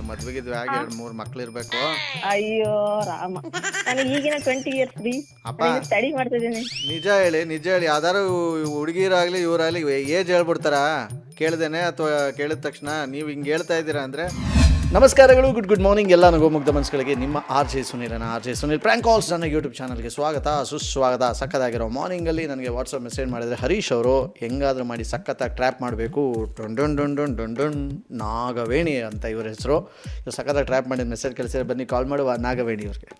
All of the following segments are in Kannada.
ಮದ್ವೆಗಿದ್ವಿ ಆಗಿ ಎರಡು ಮೂರು ಮಕ್ಳು ಇರಬೇಕು ಅಯ್ಯೋ ರಾಮ ನಾನು ಈಗಿನ ಟ್ವೆಂಟಿ ಇಯರ್ಸ್ ರೀ ಅಪ್ಪ ಸ್ಟಡಿ ಮಾಡ್ತಿದ್ದೀನಿ ನಿಜ ಹೇಳಿ ನಿಜ ಹೇಳಿ ಯಾವ್ದಾರು ಹುಡುಗಿರಾಗ್ಲಿ ಇವರಾಗ್ಲಿ ಏಜ್ ಹೇಳ್ಬಿಡ್ತಾರ ಕೇಳ್ದೇನೆ ಅಥವಾ ಕೇಳಿದ ತಕ್ಷಣ ನೀವು ಹಿಂಗೆ ಹೇಳ್ತಾ ಇದ್ದೀರಾ ಅಂದರೆ ನಮಸ್ಕಾರಗಳು ಗುಡ್ ಗುಡ್ ಮಾರ್ನಿಂಗ್ ಎಲ್ಲ ನಗೋ ಮುಗ್ಧ ಮನಸ್ಸುಗಳಿಗೆ ನಿಮ್ಮ ಆರ್ ಜೆ ಸುನೀಲನ R J Sunil prank calls ನನ್ನ ಯೂಟ್ಯೂಬ್ ಚಾನಲ್ಗೆ ಸ್ವಾಗತ ಸುಸ್ವಾಗತ ಸಕ್ಕತ್ತಾಗಿರೋ ಮಾರ್ನಿಂಗಲ್ಲಿ ನನಗೆ ವಾಟ್ಸಪ್ ಮೆಸೇಜ್ ಮಾಡಿದರೆ ಹರೀಶ್ ಅವರು ಹೆಂಗಾದ್ರೂ ಮಾಡಿ ಸಖತ್ತಾಗಿ ಟ್ರ್ಯಾಪ್ ಮಾಡಬೇಕು ಡೊಂಡ್ ಡೊಂಡ್ ಡೊಂಡ್ ಡೊಂಡ್ ಡೊಂಡ್ ಡೊಂಡ್ ನಾಗವೇಣಿ ಅಂತ ಇವ್ರ ಹೆಸರು ಇವ್ರು ಸಖತ್ತಾಗಿ ಟ್ರ್ಯಾಪ್ ಮಾಡಿದ ಮೆಸೇಜ್ ಕಳಿಸಿದ್ರೆ ಬನ್ನಿ ಕಾಲ್ ಮಾಡುವ ನಾಗವೇಣಿ ಅವ್ರಿಗೆ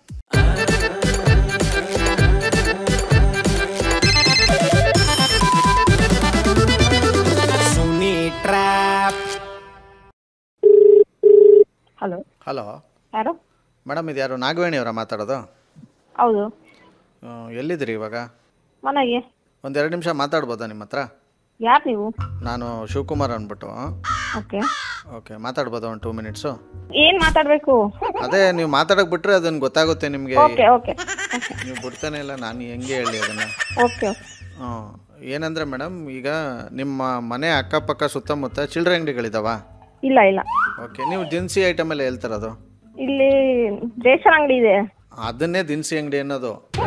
ಹಲೋ ಹಲೋ ಯಾರು ಮೇಡಮ್ ಇದು ಯಾರು ನಾಗವೇಣಿ ಅವರ ಮಾತಾಡೋದು ಹೌದು ಆ, ಎಲ್ಲಿದ್ದೀರಿ ಇವಾಗ ಮನೆಗೆ ಒಂದು ಎರಡು ನಿಮಿಷ ಮಾತಾಡ್ಬೋದಾ ನಿಮ್ಮ ಹತ್ರ ಯಾರು ನೀವು ನಾನು ಶಿವಕುಮಾರ್ ಅಂದ್ಬಿಟ್ಟು ಓಕೆ ಓಕೆ ಮಾತಾಡ್ಬೋದಾ ಒಂದು ಟೂ ಮಿನಿಟ್ಸು ಏನ್ ಮಾತಾಡ್ಬೇಕು ಅದೇ ನೀವು ಮಾತಾಡೋಕೆ ಬಿಟ್ರೆ ಅದನ್ನು ಗೊತ್ತಾಗುತ್ತೆ ನಿಮಗೆ ಓಕೆ ಓಕೆ ನೀವು ಬಿಡ್ತಾನೆ ಇಲ್ಲ ನಾನು ಹೆಂಗೆ ಹೇಳಿ ಅದನ್ನು ಓಕೆ ಹಾಂ ಏನಂದರೆ ಮೇಡಮ್ ಈಗ ನಿಮ್ಮ ಮನೆ ಅಕ್ಕಪಕ್ಕ ಸುತ್ತಮುತ್ತ ಚಿಲ್ಲರೆ ಅಂಗಡಿಗಳಿದಾವ ಇಲ್ಲ ಇಲ್ಲ ಓಕೆ ನೀವು ದಿನಸಿ ಐಟಮ್ ಎಲ್ಲ ಹೇಳ್ತಾರದು ಇಲ್ಲಿ ರೇಷನ್ ಅಂಗಡಿ ಇದೆ ಅದನ್ನೇ ದಿನಸಿ ಅಂಗಡಿ ಅನ್ನೋದು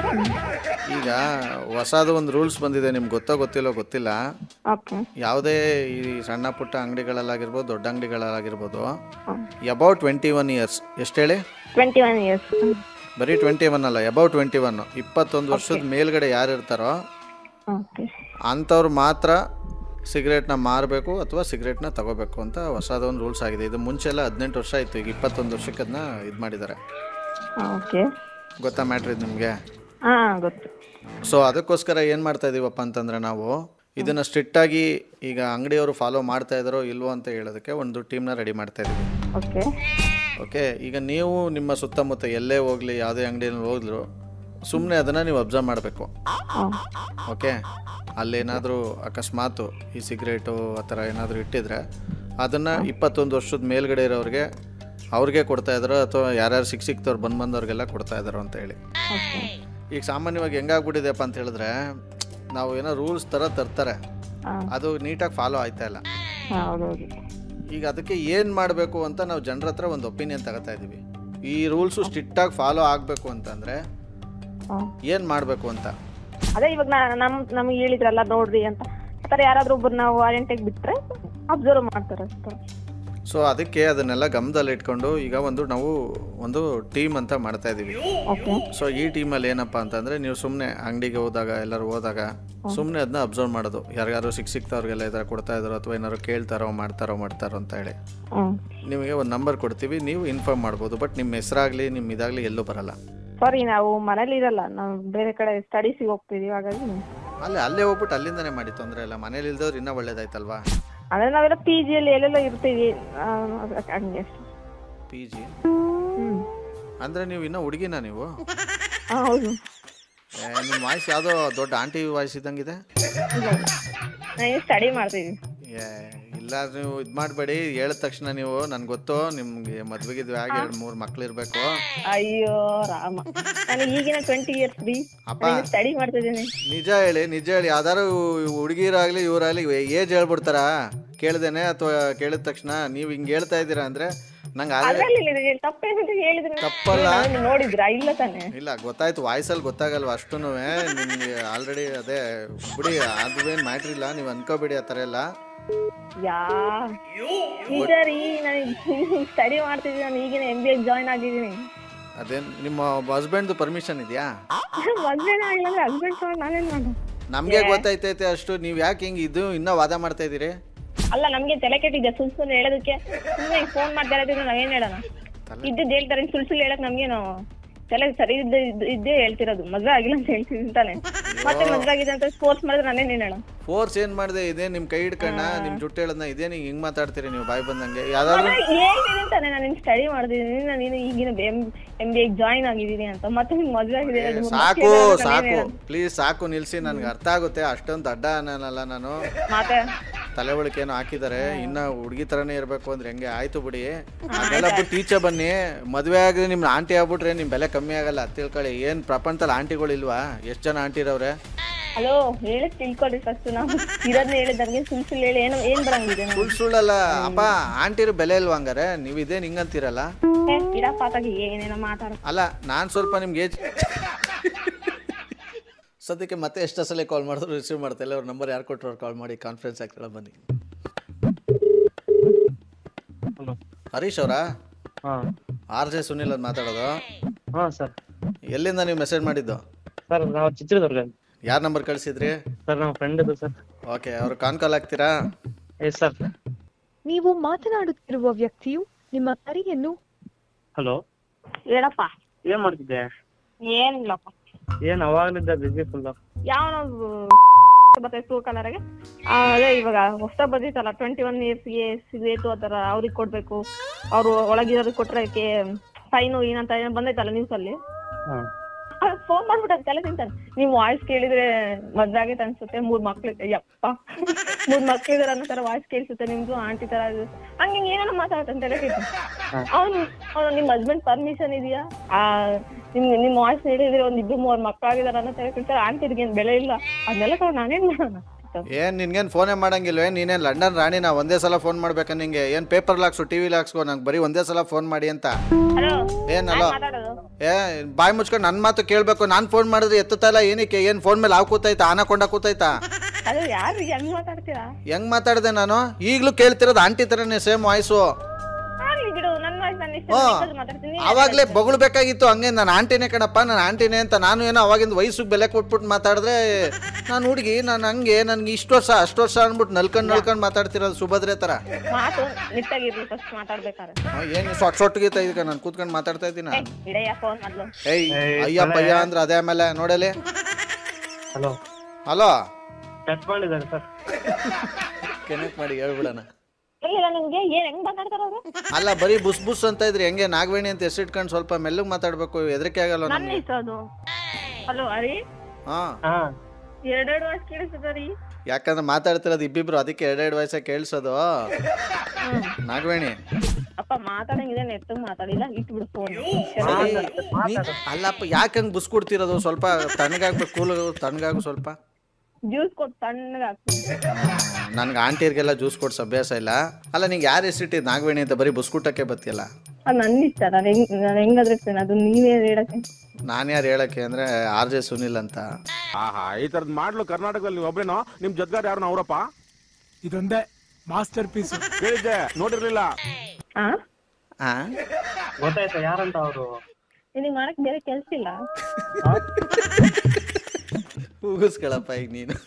ಈಗ ಹೊಸದು ಒಂದು ರೂಲ್ಸ್ ಬಂದಿದೆ ನಿಮ್ಗೆ ಗೊತ್ತೋ ಗೊತ್ತಿಲ್ಲೋ ಗೊತ್ತಿಲ್ಲ ಓಕೆ ಯಾವುದೇ ಈ ಸಣ್ಣ ಪುಟ್ಟ ಅಂಗಡಿಗಳಲ್ಲಾಗಿರ್ಬೋದು ದೊಡ್ಡ ಅಂಗಡಿಗಳಲ್ಲಾಗಿರ್ಬೋದು ಅಬೌಟ್ ಟ್ವೆಂಟಿ ಒನ್ ಇಯರ್ಸ್ ಎಷ್ಟು ಹೇಳಿ ಟ್ವೆಂಟಿ ಒನ್ ಇಯರ್ಸ್ ಬರೀ ಟ್ವೆಂಟಿ ಒನ್ ಅಲ್ಲ ಅಬೌಟ್ ಟ್ವೆಂಟಿ ಒನ್ ಇಪ್ಪತ್ತೊಂದು ವರ್ಷದ ಮೇಲ್ಗಡೆ ಯಾರು ಇರ್ತಾರೋ ಓಕೆ ಅಂಥವ್ರು ಮಾತ್ರ ಸಿಗರೇಟ್ನ ಮಾರಬೇಕು ಅಥವಾ ಸಿಗರೇಟ್ನ ತಗೋಬೇಕು ಅಂತ ಹೊಸದೊಂದು ರೂಲ್ಸ್ ಆಗಿದೆ ಇದು ಮುಂಚೆ ಎಲ್ಲ ಹದಿನೆಂಟು ವರ್ಷ ಆಯಿತು ಈಗ ಇಪ್ಪತ್ತೊಂದು ವರ್ಷಕ್ಕೆ ಅದನ್ನ ಇದು ಮಾಡಿದ್ದಾರೆ ಓಕೆ ಗೊತ್ತಾ ಮ್ಯಾಟ್ರ್ ಇದು ನಿಮಗೆ ಹಾ ಗೊತ್ತು ಸೊ ಅದಕ್ಕೋಸ್ಕರ ಏನು ಮಾಡ್ತಾ ಇದೀವಪ್ಪ ಅಂತಂದರೆ ನಾವು ಇದನ್ನು ಸ್ಟ್ರಿಕ್ಟಾಗಿ ಈಗ ಅಂಗಡಿಯವರು ಫಾಲೋ ಮಾಡ್ತಾ ಇದ್ದಾರೋ ಇಲ್ವೋ ಅಂತ ಹೇಳೋದಕ್ಕೆ ಒಂದು ಟೀಮ್ನ ರೆಡಿ ಮಾಡ್ತಾ ಇದ್ದೀವಿ ಓಕೆ ಓಕೆ ಈಗ ನೀವು ನಿಮ್ಮ ಸುತ್ತಮುತ್ತ ಎಲ್ಲೇ ಹೋಗಲಿ ಯಾವುದೇ ಅಂಗಡಿಯಲ್ಲಿ ಹೋದ್ರು ಸುಮ್ಮನೆ ಅದನ್ನು ನೀವು ಅಬ್ಸರ್ವ್ ಮಾಡಬೇಕು ಓಕೆ ಅಲ್ಲೇನಾದರೂ ಅಕಸ್ಮಾತು ಈ ಸಿಗರೇಟು ಆ ಥರ ಏನಾದರೂ ಇಟ್ಟಿದ್ರೆ ಅದನ್ನು ಇಪ್ಪತ್ತೊಂದು ವರ್ಷದ ಮೇಲ್ಗಡೆ ಇರೋರಿಗೆ ಅವ್ರಿಗೆ ಕೊಡ್ತಾ ಇದ್ದಾರೋ ಅಥವಾ ಯಾರ್ಯಾರು ಸಿಕ್ ಸಿಕ್ತವ್ರು ಬಂದು ಬಂದವ್ರಿಗೆಲ್ಲ ಕೊಡ್ತಾ ಇದ್ದಾರೋ ಅಂತ ಹೇಳಿ ಓಕೆ ಈಗ ಸಾಮಾನ್ಯವಾಗಿ ಹೆಂಗಾಗ್ಬಿಟ್ಟಿದೆಪ್ಪ ಅಂತ ಹೇಳಿದ್ರೆ ನಾವು ಏನೋ ರೂಲ್ಸ್ ಥರ ತರ್ತಾರೆ ಹಾಂ ಅದು ನೀಟಾಗಿ ಫಾಲೋ ಆಯ್ತಾ ಇಲ್ಲ ಹೌದೌದು ಈಗ ಅದಕ್ಕೆ ಏನು ಮಾಡಬೇಕು ಅಂತ ನಾವು ಜನರ ಹತ್ರ ಒಂದು ಒಪಿನಿಯನ್ ತಗೋತಾ ಇದ್ದೀವಿ ಈ ರೂಲ್ಸು ಸ್ಟ್ರಿಕ್ಟಾಗಿ ಫಾಲೋ ಆಗಬೇಕು ಅಂತಂದರೆ ಹಾಂ ಏನು ಮಾಡಬೇಕು ಅಂತ ಅದೇ ಇವಾಗ ನಾ ನಮ್ ನಮಗೆ ಹೇಳಿದ್ರಲ್ಲ ನೋಡ್ರಿ ಅಂತ ಆ ಥರ ಯಾರಾದ್ರೂ ಒಬ್ರು ನಾವು ವಾರಂಟಿಗೆ ಬಿಟ್ರೆ ಅಬ್ಸರ್ವ್ ಮಾಡ್ತಾರೆ ಅಷ್ಟೇ ಸೊ ಅದಕ್ಕೆ ಅದನ್ನೆಲ್ಲ ಗಮನದಲ್ಲಿ ಇಟ್ಕೊಂಡು ಈಗ ಒಂದು ನಾವು ಒಂದು ಟೀಮ್ ಅಂತ ಮಾಡ್ತಾ ಇದ್ದೀವಿ ಓಕೆ ಸೊ ಈ ಟೀಮಲ್ಲಿ ಏನಪ್ಪ ಅಂತಂದರೆ ನೀವು ಸುಮ್ಮನೆ ಅಂಗಡಿಗೆ ಹೋದಾಗ ಎಲ್ಲರೂ ಹೋದಾಗ ಸುಮ್ಮನೆ ಅದನ್ನ ಅಬ್ಸರ್ವ್ ಮಾಡೋದು ಯಾರ್ಯಾರು ಸಿಕ್ ಸಿಕ್ತವ್ರಿಗೆಲ್ಲ ಈ ಥರ ಕೊಡ್ತಾ ಇದ್ದಾರೋ ಅಥವಾ ಏನಾದ್ರು ಕೇಳ್ತಾರೋ ಮಾಡ್ತಾರೋ ಮಾಡ್ತಾರೋ ಅಂತ ಹೇಳಿ ಹ್ಞೂ ನಿಮಗೆ ಒಂದು ನಂಬರ್ ಕೊಡ್ತೀವಿ ನೀವು ಇನ್ಫಾರ್ಮ್ ಮಾಡ್ಬೋದು ಬಟ್ ನಿಮ್ಮ ಹೆಸರಾಗಲಿ ನಿಮ್ಮ ಇದಾಗಲಿ ಎಲ್ಲೂ ಬರಲ್ಲ ಸಾರಿ ನಾವು ಮನೇಲಿ ಇರಲ್ಲ ನಾವು ಬೇರೆ ಕಡೆ ಸ್ಟಡೀಸಿಗೆ ಹೋಗ್ತಿದೀವಿ ಹಾಗಾಗಿ ಅಲ್ಲೇ ಅಲ್ಲೇ ಹೋಗ್ಬಿಟ್ಟು ಅಲ್ಲಿಂದನೇ ಮಾಡಿ ತೊಂದರೆ ಇಲ್ಲ ಮನೇಲಿ ಇಲ್ದವ್ರು ಇನ್ನೂ ಒಳ್ಳೇದಾಯ್ತಲ್ವಾ ಅಂದ್ರೆ ನಾವೆಲ್ಲ ಪಿ ಜಿಯಲ್ಲಿ ಎಲ್ಲೆಲ್ಲ ಇರ್ತೀವಿ ಆ, ಅದಕ್ಕೆ ಹಂಗೆ ಪಿ ಜಿ ಹ್ಮ್ ಅಂದರೆ ನೀವು ಇನ್ನೂ ಹುಡುಗಿನ ನೀವು ಆ, ಹೌದು ಏ, ನಿಮ್ಮ ವಾಯ್ಸ್ ಯಾವುದೋ ದೊಡ್ಡ ಆಂಟಿ ವಾಯ್ಸ್ ಇದ್ದಂಗಿದೆ ಇಲ್ಲ ಇಲ್ಲ ನಾವು ಸ್ಟಡಿ ಮಾಡ್ತಿದ್ವಿ ಏ, ಇಲ್ಲ ನೀವು ಇದು ಮಾಡಬೇಡಿ ಹೇಳಿದ ತಕ್ಷಣ ನೀವು ನನ್ಗೆ ಗೊತ್ತು ನಿಮ್ಗೆ ಮದ್ವೆಗಿದ್ವಿ ಆಗಿ ಎರಡು ಮೂರು ಮಕ್ಳು ಇರಬೇಕು ಅಯ್ಯೋ ರಾಮ ನಾನು ಈಗಿನ ಟ್ವೆಂಟಿ ಇಯರ್ಸ್ ರೀ ಅಪ್ಪ ಸ್ಟಡಿ ಮಾಡ್ತಿದ್ದೀನಿ ನಿಜ ಹೇಳಿ ನಿಜ ಹೇಳಿ ಯಾವ್ದಾರು ಹುಡುಗಿರಾಗ್ಲಿ ಇವರಾಗ್ಲಿ ಏಜ್ ಹೇಳ್ಬಿಡ್ತಾರ ಕೇಳ್ದೇನೆ ಅಥವಾ ಕೇಳಿದ ತಕ್ಷಣ ನೀವು ಹಿಂಗೆ ಹೇಳ್ತಾ ಇದ್ದೀರಾ ಅಂದರೆ ನಂಗೆ ಆಗ ಅದ್ರಲ್ಲಿ ತಪ್ಪೇನಿದೆ ಹೇಳಿದ್ರೆ ತಪ್ಪಲ್ಲ ನಾನು ನೋಡಿದ್ರಾ ಇಲ್ಲ ತಾನೆ ಇಲ್ಲ ಗೊತ್ತಾಯ್ತು ವಾಯ್ಸಲ್ಲಿ ಗೊತ್ತಾಗಲ್ವ ಅಷ್ಟೂ ನಿಮಗೆ ಆಲ್ರೆಡಿ ಅದೇ ಬಿಡಿ ಅದೇನು ಮ್ಯಾಟ್ರ್ ಇಲ್ಲ ನೀವು ಅನ್ಕೋಬೇಡಿ ಆ ಥರ ಎಲ್ಲ ಯಾ ನಿಜ ರೀ ನಾನು ಸ್ಟಡಿ ಮಾಡ್ತಿದ್ದೀನಿ ನಾನು ಈಗಿನ ಎಂ ಬಿ ಎ ಜಾಯ್ನ್ ಆಗಿದ್ದೀನಿ ಅದೇನು ನಿಮ್ಮ ಹಸ್ಬೆಂಡ್ದು ಪರ್ಮಿಷನ್ ಇದೆಯಾ ಮದ್ವೆನೇ ಆಗಿಲ್ಲ ಅಂದ್ರೆ ಹಸ್ಬೆಂಡ್ ತಗೊಂಡು ನಾನೇನ್ ಮಾಡು ನಮಗೆ ಗೊತ್ತಾಯ್ತೈತೆ ಅಷ್ಟು ನೀವು ಯಾಕೆ ಹಿಂಗೆ ಇದು ಇನ್ನೂ ವಾದ ಮಾಡ್ತಾ ಇದ್ದೀರಿ ಅಲ್ಲ ನಮ್ಗೆ ತಲೆ ಕೆಟ್ಟಿದೆ ಸುಲ್ ಸುಲ್ ಹೇಳೋದಕ್ಕೆ ಸುಮ್ಮನೆ ಫೋನ್ ಮಾಡ್ತಾ ಇರೋದ್ರಿಂದ ನಾವೇನ್ ಹೇಳೋಣ ಇದ್ದದ್ದು ಹೇಳ್ತಾರೆ ಸುಲ್ ಸುಲ್ ಹೇಳಕ್ ನಮ್ಗೇನು ತಲೆ ಸರಿ ಇದ್ದ ಇದ್ದ- ಇದ್ದೇ ಹೇಳ್ತಿರೋದು ಮದ್ವೆ ಆಗಿಲ್ಲ ಅಂತ ಹೇಳ್ತಿದ್ದೀನಿ ತಾನೆ ಮತ್ತೆ ಮದ್ವೆ ಆಗಿದೆ ಅಂತ ಫೋರ್ಸ್ ಮಾಡಿದ್ರೆ ನಾನೇನ್ ಹೇಳೋಣ ಫೋರ್ಸ್ ಏನು ಮಾಡಿದೆ ಇದೇ ನಿಮ್ಮ ಕೈ ಹಿಡ್ಕಣ್ಣ ನಿಮ್ಮ ಜುಟ್ಟು ಹೇಳೋದನ್ನ ಇದೇ ನೀವು ಹಿಂಗೆ ಮಾತಾಡ್ತೀರಿ ನೀವು ಬಾಯಿ ಬಂದಂಗೆ ಯಾವ್ದಾದ್ರು ಹೇಳ್ತೀನಿ ತಾನೆ ನಾನು ಸ್ಟಡಿ ಮಾಡಿದ್ದೀನಿ ನಾನು ಇನ್ನು ಈಗಿನ M M B egg join ಆಗಿದ್ದೀನಿ ಅಂತ ಮತ್ತೆ ನಿಮ್ಗೆ ಮದ್ವೆ ಆಗಿದೆ ಎರಡು ಮೂರು ಸಾಕು ಮಕ್ಳು ಇದಾವೆ ಅಂತ ನಾನೇನ್ ಸಾಕು ಹೇಳೋಣ? ಪ್ಲೀಸ್ ಸಾಕು ನಿಲ್ಸಿ ನನ್ಗೆ ಅರ್ಥ ಆಗುತ್ತೆ ಅಷ್ಟೊಂದು ದಡ್ಡ ಅನ್ನಲ್ಲ ನಾನು ಮಾತೆ ತಲೆ ಏನೋ ಹಾಕಿದ್ದಾರೆ ಇನ್ನ ಹುಡುಗಿ ಥರನೇ ಇರಬೇಕು ಅಂದ್ರೆ ಹೆಂಗೆ ಆಯ್ತು ಬಿಡಿ ಅದೆಲ್ಲ ಬಿಟ್ಟು ಈಚೆ ಬನ್ನಿ ಮದುವೆ ಆಗಿ ನಿಮ್ಮ ಆಂಟಿ ಆಗ್ಬಿಟ್ರೆ ನಿಮ್ಮ ಬೆಲೆ ಕಮ್ಮಿ ಆಗಲ್ಲ ತಿಳ್ಕೊಳ್ಳಿ ಏನು ಪ್ರಪಂಚದಲ್ಲಿ ಆಂಟಿಗಳು ಇಲ್ವಾ ಎಷ್ಟು ಜನ ಆಂಟಿ ಇರವ್ರೆ ಹಲೋ ಹೇಳಿ ತಿಳ್ಕೊಳ್ರಿ ಫಸ್ಟ್ ನಾವು ಇರೋದ್ನ ಹೇಳಿದ್ ನನ್ಗೆ ಸುಳ್ ಸುಳ್ಳು ಹೇಳಿ ಏನು ಏನ್ ಬರಂಗಿದೆ ನಾವು ಸುಳ್ಳು ಸುಳ್ಳಲ್ಲ ಅಪ್ಪ ಆಂಟಿರು ಬೆಲೆ ಇಲ್ವಾ ಹಂಗಾರೆ ನೀವು ಇದೇ ಹಿಂಗಂತೀರಲ್ಲ ಏ ಇಡಪ್ಪ ಆತಾಗಿ ಏನೇನೋ ಮಾತಾಡ ಅಲ್ಲ ನಾನು ಸ್ವಲ್ಪ ನಿಮ್ಗೆ ಏಜ್ ಸದ್ಯಕ್ಕೆ ಮತ್ತೆ ಎಷ್ಟು ಸಲ ಕಾಲ್ ಮಾಡಿದ್ರು ರಿಸೀವ್ ಮಾಡ್ತಾಯಿಲ್ಲ ಅವ್ರ ನಂಬರ್ ಯಾರು ಕೊಟ್ಟರು ಅವ್ರು ಕಾಲ್ ಮಾಡಿ ಕಾನ್ಫರೆನ್ಸ್ ಆಗ್ತಾಳೆ ಬನ್ನಿ ಹಲೋ ಹರೀಶ್ ಅವರಾ ಹಾಂ ಆರ್ ಜೆ ಸುನಿಲ್ ಅಂತ ಮಾತಾಡೋದು ಹಾಂ ಸರ್ ಎಲ್ಲಿಂದ ನೀವು ಮೆಸೇಜ್ ಮಾಡಿದ್ದು ಸರ್ ನಾವು ಚಿತ್ರದುರ್ಗ ಯಾರ ನಂಬರ್ ಕಳಿಸಿದ್ರಿ ಸರ್ ನಮ್ಮ ಫ್ರೆಂಡ್ ಇದು ಸರ್ ಓಕೆ ಅವ್ರು ಕಾನ್ ಕಾಲ್ ಆಗ್ತೀರಾ ಎಸ್ ಸರ್ ನೀವು ಮಾತನಾಡುತ್ತಿರುವ ವ್ಯಕ್ತಿಯು ನಿಮ್ಮ ಕರೆಯನ್ನು ಹಲೋ ಹೇಳಪ್ಪ ಏನ್ ಮಾಡ್ತಿದ್ದೆ ಏನಿಲ್ಲಪ್ಪ ಏನ್ ಅವಾಗ್ಲಿದ್ದ ಬಿಸಿ ಫುಲ್ ಯಾವ ಬರ್ತೈತೆ ಟೂ ಕಲರ್ಗೆ ಅದೇ ಇವಾಗ ಹೊಸ ಬಂದಿತ್ತಲ್ಲ ಟ್ವೆಂಟಿ ಒನ್ ಇಯರ್ಸ್ಗೆ ಸಿಗರೇಟು ಆ ಥರ ಅವ್ರಿಗೆ ಕೊಡ್ಬೇಕು ಅವರು ಒಳಗಿರೋರಿಗೆ ಕೊಟ್ರೆ ಫೈನು ಏನಂತ ಏನೋ ಬಂದೈತಲ್ಲ ನ್ಯೂಸಲ್ಲಿ ಹಾಂ ಫೋನ್ ಮಾಡ್ಬಿಟ್ಟು ತಲೆ ತಿಂತಾನೆ ನಿಮ್ ವಾಯ್ಸ್ ಕೇಳಿದ್ರೆ ಮದ್ವೆ ಆಗೈತೆ ಅನ್ಸುತ್ತೆ ಮೂರ್ ಮಕ್ಳು ಯಪ್ಪ ಮೂರ್ ಮಕ್ಳಿದಾರ ಅನ್ನೋ ತರ ವಾಯ್ಸ್ ಕೇಳಿಸುತ್ತೆ ನಿಮ್ದು ಆಂಟಿ ತರ ಇದು. ಹಂಗೆ ಹಿಂಗ್ ಏನೇನೋ ಮಾತಾಡ್ತಾನೆ ತಲೆ ತಿಂತಾನೆ ಅವ್ನು ಅವ್ನು ನಿಮ್ ಹಸ್ಬೆಂಡ್ ಪರ್ಮಿಷನ್ ಇದೆಯಾ ಆ ನಿಮ್ ನಿಮ್ ವಾಯ್ಸ್ ಹೇಳಿದ್ರೆ ಒಂದ್ ಇಬ್ರು ಮೂರ್ ಮಕ್ಳಾಗಿದಾರ ಅನ್ನೋ ತರ ಕೇಳ್ತಾರೆ ಆಂಟಿಗೆ ಏನ್ ಬೆಲೆ ಇಲ್ಲ ಅದನ್ನೆಲ್ಲ ತಗೊಂಡು ನಾನೇನ್ ಮಾಡೋಣ ಏನು ನಿನ್ಗೇನು ಫೋನೇ ಮಾಡಂಗಿಲ್ವೇ ನೀನೇನು ಲಂಡನ್ ರಾಣಿ ನಾ ಒಂದೇ ಸಲ ಫೋನ್ ಮಾಡ್ಬೇಕಾ ನಿಂಗೆ ಏನು ಪೇಪರ್ ಲಾಕ್ಸು ಟಿ ವಿ ಲಾಕ್ಸ್ಕೋ ನಂಗೆ ಬರೀ ಒಂದೇ ಸಲ ಫೋನ್ ಮಾಡಿ ಅಂತ ಹಲೋ ಏನಲ್ಲ ಮಾತಾಡೋದು ಏ ಬಾಯಿ ಮುಚ್ಕೊಂಡು ನನ್ನ ಮಾತು ಕೇಳಬೇಕು ನಾನು ಫೋನ್ ಮಾಡಿದ್ರೆ ಎತ್ತುತ್ತಾ ಇಲ್ಲ ಏನಕ್ಕೆ ಏನು ಫೋನ್ ಮೇಲೆ ಹಾವು ಕೂತೈತಾ ಆನ ಕೊಂಡ ಕೂತೈತಾ ಅದು ಯಾರು ಹೆಂಗ್ ಮಾತಾಡ್ತೀರಾ ಹೆಂಗ್ ಮಾತಾಡಿದೆ ನಾನು ಈಗಲೂ ಕೇಳ್ತಿರೋದು ಆಂಟಿ ಥರನೇ ಸೇಮ್ ವಾಯ್ಸು ಆಗ್ಲಿ ಬಿಡು ನನ್ನ ವಾಯ್ಸ್ ನಾನು ಇಷ್ಟ ಹ್ಞೂ ಮಾತಾಡ್ತೀನಿ ಆವಾಗಲೇ ಬೊಗಳ್ಬೇಕಾಗಿತ್ತು ಹಂಗೆ ನಾನು ಆಂಟಿನೇ ಕಣಪ್ಪ ನಾನು ಆಂಟಿನೇ ಅಂತ ನಾನು ಏನೋ ಅವಾಗಿಂದ ವಯಸ್ಸಿಗೆ ಬೆಲೆ ಕೊಟ್ಬಿಟ್ಟು ಮಾತಾಡಿದ್ರೆ ನಾನು ಹುಡುಗಿ ನಾನು ಹಂಗೆ ನನಗೆ ಇಷ್ಟು ವರ್ಷ ಅಷ್ಟು ವರ್ಷ ಅಂದ್ಬಿಟ್ಟು ನಲ್ಕೊಂಡು ನಲ್ಕೊಂಡು ಮಾತಾಡ್ತಿರೋದು ಸುಭದ್ರೆ ಥರ ಮಾತು ನಿಟ್ಟಾಗಿರ್ಲಿ ಫಸ್ಟ್ ಮಾತಾಡ್ಬೇಕಾದ್ರೆ ಏನು ಸೊಟ್ ಸೊಟ್ಟಿಗೆ ಈಗ ನಾನು ಕೂತ್ಕೊಂಡು ಮಾತಾಡ್ತಾ ಇದ್ದೀನ ಇಡೆಯ ಫೋನ್ ಮೊದ್ಲು ಏಯ್ ಅಯ್ಯಪ್ಪ ಅಯ್ಯ ಅಂದ್ರೆ ಅದೇ ಆಮೇಲೆ ನೋಡಲಿ ಹಲೋ ಹಲೋ ಕಟ್ ಮಾಡಿದ್ದಾರೆ ಸರ್ ಕನೆಕ್ಟ್ ಮಾಡಿ ಹೇಳ್ಬಿಡಣ ಎಲ್ಲಿಲ್ಲ ನಿಮ್ಗೆ ಏನ್ ಹೆಂಗ್ ಮಾತಾಡ್ತಾರ ಅವ್ರು ಅಲ್ಲ ಬರೀ ಬುಸ್ ಬುಸ್ ಅಂತ ಇದ್ರಿ ಹೆಂಗೆ ನಾಗವೇಣಿ ಅಂತ ಹೆಸರಿಟ್ಕೊಂಡು ಸ್ವಲ್ಪ ಮೆಲ್ಲಗೆ ಮಾತಾಡಬೇಕು ಹೆದರಿಕೆ ಆಗಲ್ಲ ನನ್ನ ನಮಗೆ ಇಷ್ಟ ಅದು ಹಲೋ ಅರಿ ಹಾಂ ಹಾಂ ಎರಡೆರಡು ವಾಯ್ಸ್ ಕೇಳಿಸ್ತದ ರೀ ಯಾಕಂದ್ರೆ ಮಾತಾಡ್ತಿರೋದು ಇಬ್ಬಿಬ್ರು ಅದಕ್ಕೆ ಎರಡೆರಡು ವಯಸ್ಸೇ ಕೇಳಿಸೋದು ನಾಗವೇಣಿ ಅಪ್ಪ ಮಾತಾಡಂಗಿದೆ ನೆಟ್ಟು ಮಾತಾಡಿಲ್ಲ ಇಟ್ಬಿಡು ಫೋನ್ ನೀ- ಅಲ್ಲಪ್ಪ ಯಾಕೆ ಹಂಗೆ ಬುಸ್ ಕೊಡ್ತಿರೋದು ಸ್ವಲ್ಪ ತಣ್ಣಗಾಗ್ಬೇಕು ಕೂಲ್ ತಣ್ಣಗಾಗು ಸ್ವಲ್ಪ ಜ್ಯೂಸ್ ಕೊಟ್ಟು ತಣ್ಣಗೆ ಹಾಕ್ತೀನಿ ನನ್ಗೆ ಆಂಟಿಯರ್ಗೆಲ್ಲ ಜ್ಯೂಸ್ ಕೊಡ್ಸೋ ಅಭ್ಯಾಸ ಇಲ್ಲ ಅಲ್ಲ ನಿಂಗೆ ಯಾರು ಹೆಸರಿಟ್ಟಿದ್ದು ನಾಗವೇಣಿ ಅಂತ ಬರೀ ಬುಸ್ಕುಟಕ್ಕೆ ಬತ್ತಿಯಲ್ಲ ಅದು ನನ್ನ ಇಷ್ಟ ನಾನು ಹೆಂಗ್ ನಾನು ಹೆಂಗಾದ್ರೆ ಇರ್ತೇನೆ ಅದು ನೀವೇ ಹೇಳಕ್ಕೆ ನಾನು ಯಾರು ಹೇಳಕ್ಕೆ ಅಂದರೆ ಆರ್ ಜೆ ಸುನಿಲ್ ಅಂತ ಆಹಾ ಈ ತರದ್ ಮಾಡ್ಲು ಕರ್ನಾಟಕದಲ್ಲಿ ನೀವು ಒಬ್ರೇನೋ ನಿಮ್ ಜದ್ಗಾರ್ ಯಾರು ಅವರಪ್ಪ ಇದೊಂದೇ ಮಾಸ್ಟರ್ ಪೀಸ್ ಕೇಳಿದ್ದೆ ನೋಡಿರ್ಲಿಲ್ಲ ಹಾ ಆ ಗೊತ್ತಾಯ್ತಾ ಯಾರಂತ ಅವರು ನಿನಗೆ ಮಾಡಕ್ ಬೇರೆ ಕೆಲ್ಸ ಇಲ್ಲ ಕೂಗಿಸ್ಕೊಳಪ್ಪ ಈಗ ನೀನು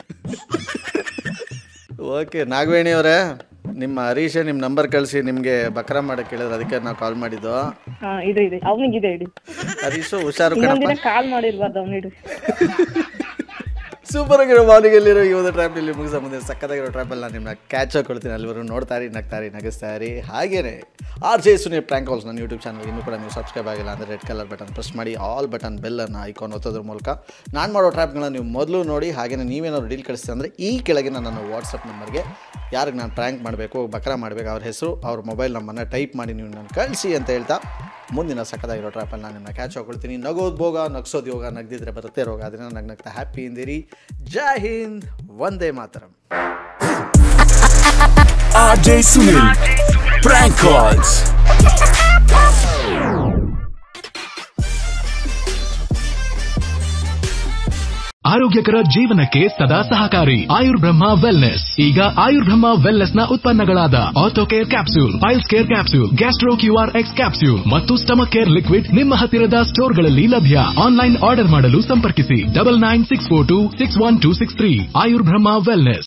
ಓಕೆ ನಾಗವೇಣಿ ಅವರೇ ನಿಮ್ಮ ಹರೀಶ ನಿಮ್ಮ ನಂಬರ್ ಕಳಿಸಿ ನಿಮಗೆ ಬಕ್ರ ಮಾಡಕ್ಕೆ ಹೇಳಿದ್ರು ಅದಕ್ಕೆ ನಾವು ಕಾಲ್ ಮಾಡಿದ್ದು ಹಾ ಇದು ಇದೆ ಅವನಿಗಿದೆ ಇಡಿ ಹರೀಶು ಹುಷಾರು ಕಣಪ್ಪ ಇನ್ನೊಂದಿನ ಕಾಲ್ ಮಾಡಿರ್ಬಾರ್ದು ಅವ್ನು ಇಡು ಸೂಪರ್ ಆಗಿರೋ ಮಾಲಿಗೆಲ್ಲಿರೋ ಈ ಒಂದು ಟ್ರ್ಯಾಪ್ ಇಲ್ಲಿ ಮುಗಿಸ ಮುಂದೆ ಸಕ್ಕತ್ತಾಗಿರೋ ಟ್ರ್ಯಾಪಲ್ಲಿ ನಾನು ನಿಮ್ಮನ್ನ ಕ್ಯಾಚ್ ಹಾಕೊಳ್ತೀನಿ ಅಲ್ಲಿವರು ನೋಡ್ತಾರಿ ನಗ್ತಾರಿ ನಗಿಸ್ತಾರಿ ಹಾಗೇನೆ R J Suni prank calls ನನ್ನ ಯೂಟ್ಯೂಬ್ ಚಾನಲ್ ಇನ್ನೂ ಕೂಡ ನೀವು ಸಬ್ಸ್ಕ್ರೈಬ್ ಆಗಿಲ್ಲ ಅಂದರೆ ರೆಡ್ ಕಲರ್ ಬಟನ್ ಪ್ರೆಸ್ ಮಾಡಿ ಆಲ್ ಬಟನ್ ಬೆಲ್ಲನ್ನು ಐಕಾನ್ ಒತ್ತೋದ್ರ ಮೂಲಕ ನಾನು ಮಾಡೋ ಟ್ರ್ಯಾಪ್ಗಳನ್ನ ನೀವು ಮೊದಲು ನೋಡಿ ಹಾಗೆಯೇ ನೀವೇನಾದ್ರು ಡೀಲ್ ಕಳಿಸ್ತೀವಿ ಅಂದರೆ ಈ ಕೆಳಗಿನ ನನ್ನ ವಾಟ್ಸಪ್ ನಂಬರ್ಗೆ ಯಾರಿಗೆ ನಾನು ಪ್ರ್ಯಾಂಕ್ ಮಾಡಬೇಕು ಬಕ್ರ ಮಾಡಬೇಕು ಅವ್ರ ಹೆಸರು ಅವ್ರ ಮೊಬೈಲ್ ನಂಬರ್ನ ಟೈಪ್ ಮಾಡಿ ನೀವು ನಾನು ಕಳಿಸಿ ಅಂತ ಹೇಳ್ತಾ ಮುಂದಿನ ಸಕ್ಕದಾಗಿರೋ ಟ್ರ್ಯಾಪಲ್ಲಿ ನಾನು ನಿಮ್ಮನ್ನ ಕ್ಯಾಚ್ ಹಾಕೊಳ್ತೀನಿ ನಗೋದು ಭೋಗ ನಗ್ಸೋದು ಯೋಗ ನಗ್ದಿದ್ರೆ ಬರುತ್ತೆ ರೋಗ ಅದನ್ನ ನಗ್ ನಗ್ತಾ ಹ್ಯಾಪಿ ಇಂದಿರಿ ಜೈ ಹಿಂದ್ ವಂದೇ ಮಾತರಂ RJ Sunil. Prank calls. ಆರೋಗ್ಯಕರ ಜೀವನಕ್ಕೆ ಸದಾ ಸಹಕಾರಿ ಆಯುರ್ ಬ್ರಹ್ಮ ವೆಲ್ನೆಸ್ ಈಗ ಆಯುರ್ ಬ್ರಹ್ಮ ವೆಲ್ನೆಸ್ ನ ಉತ್ಪನ್ನಗಳಾದ ortho care capsule piles care capsule gastro QR X capsule ಮತ್ತು ಸ್ಟಮಕ್ ಕೇರ್ ಲಿಕ್ವಿಡ್ ನಿಮ್ಮ ಹತ್ತಿರದ ಸ್ಟೋರ್ಗಳಲ್ಲಿ ಲಭ್ಯ ಆನ್ಲೈನ್ ಆರ್ಡರ್ ಮಾಡಲು ಸಂಪರ್ಕಿಸಿ double nine six four two six one two six three Ayur Brahma wellness